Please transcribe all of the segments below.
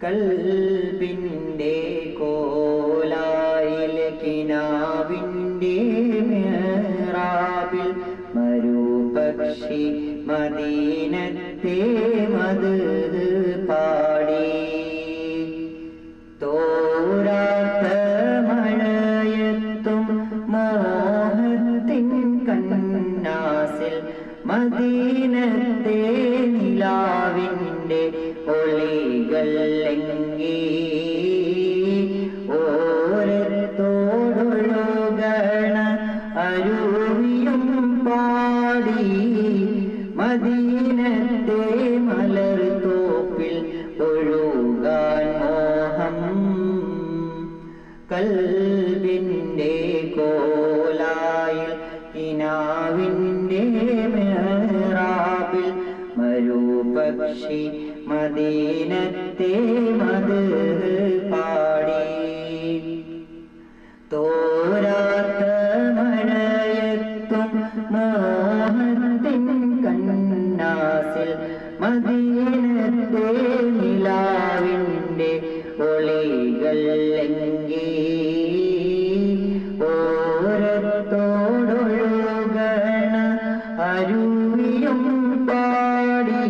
കൽബിൻ്റെ കോലായിൽ കിനാവിൻ്റെ മേറാബിൽ മരുപക്ഷി മദീനത്തെ മത് പാടി തോരാത്ത മഴയത്തും മോഹത്തിൻ കന്നാസിൽ മദീനത്തെ നിലാവിൻ്റെ ഒളികൾ എങ്കി ഓരത്തോടൊഴുകണ അരുവിയും പാടി മദീനത്തെ മലർ തോപ്പിൽ ഒഴുകാൻ മോഹം കൽബിൻ്റെ കോലായിൽ കിനാവിൻ്റെ മേറാബിൽ മരുപക്ഷി മദീനത്തെ മത് പാടി തോരാത്ത മഴയത്തും മോഹത്തിൻ കണ്ണാസിൽ മദീനത്തെ നിലാവിൻ്റെ ഒളികൾ എങ്കി ഓരത്തോടൊഴുകണ അരുവിയും പാടി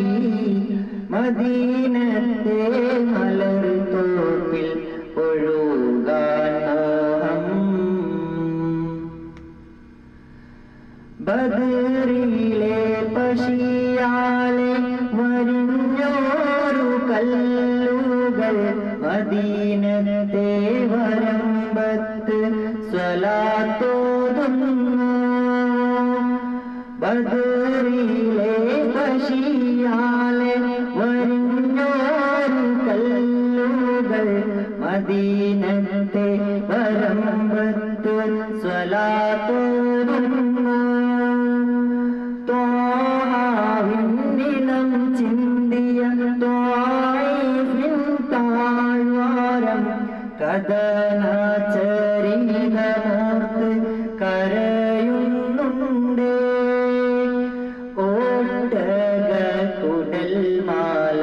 മദീനത്തെ മലർ തോപ്പിൽ ഒഴുകാൻ മോഹം ബദറിലെ പശിയാലെ വരിഞ്ഞോരു കല്ലുകൾ മദീനത്തെ വരമ്പത്ത് സ്വലാത്തോതുന്നു ബദറിലെ പശിയാലെ വരിഞ്ഞോരു കല്ലുകൾ മദീനത്തെ വരമ്പത്ത് സ്വലാത്തോതുന്നു ത്വാവിന്നിളം ചിന്തിയ ത്വായിഫിൻ താഴ്വാരം കഥനചരിതമോർത്ത് കരയുന്നുണ്ട് ഓട്ടക കുടൽമാല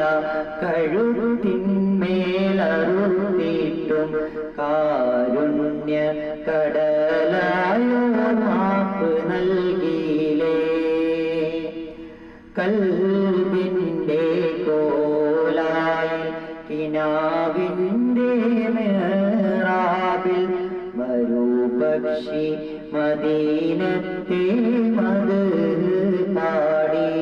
കഴുത്തിന്മേലറുത്തിട്ടും കാരുണ്യ കടലായോ മാപ്പ് നൽകിയിലേ കൽബിൻ്റെ കോലായി കിനാവിൻ്റെ മേറാബിൽ മരുപക്ഷി മദീനത്തെ മത് പാടി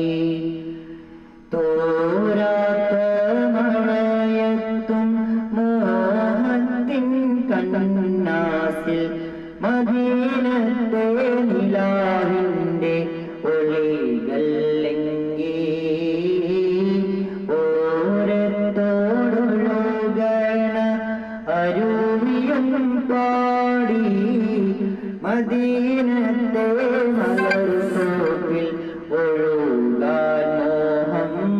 തോരാത്ത മഴയത്തും മോഹത്തിൻ കണ്ണാസിൽ മദീനത്തെ നിലാവിൻ്റെ ഒളികൾ എങ്കി ഓരത്തോടൊഴുകണ അരുവിയും പാടി മദീനത്തെ മലർ തോപ്പിൽ ഒഴുകാൻ മോഹം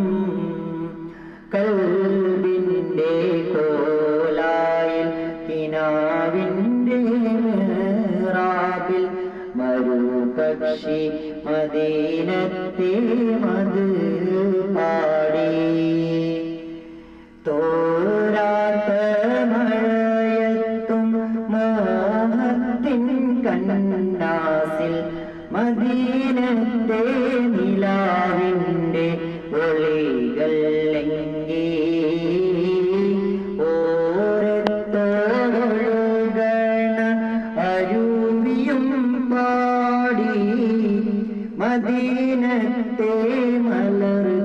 കൽബിൻ്റെ കോലായിൽ കിനാവിൻ്റെ മേറാബിൽ മരുപക്ഷി മദീനത്തെ മത് പാടി തോരാത്ത മഴയത്തും മോഹത്തിൻ കണ്ണാസിൽ മദീനത്തെ നിലാവിൻ്റെ ഒളികൾ എങ്കി ഓരത്തോടൊഴുകണ അരുവിയും പാടി മദീനത്തെ മലർ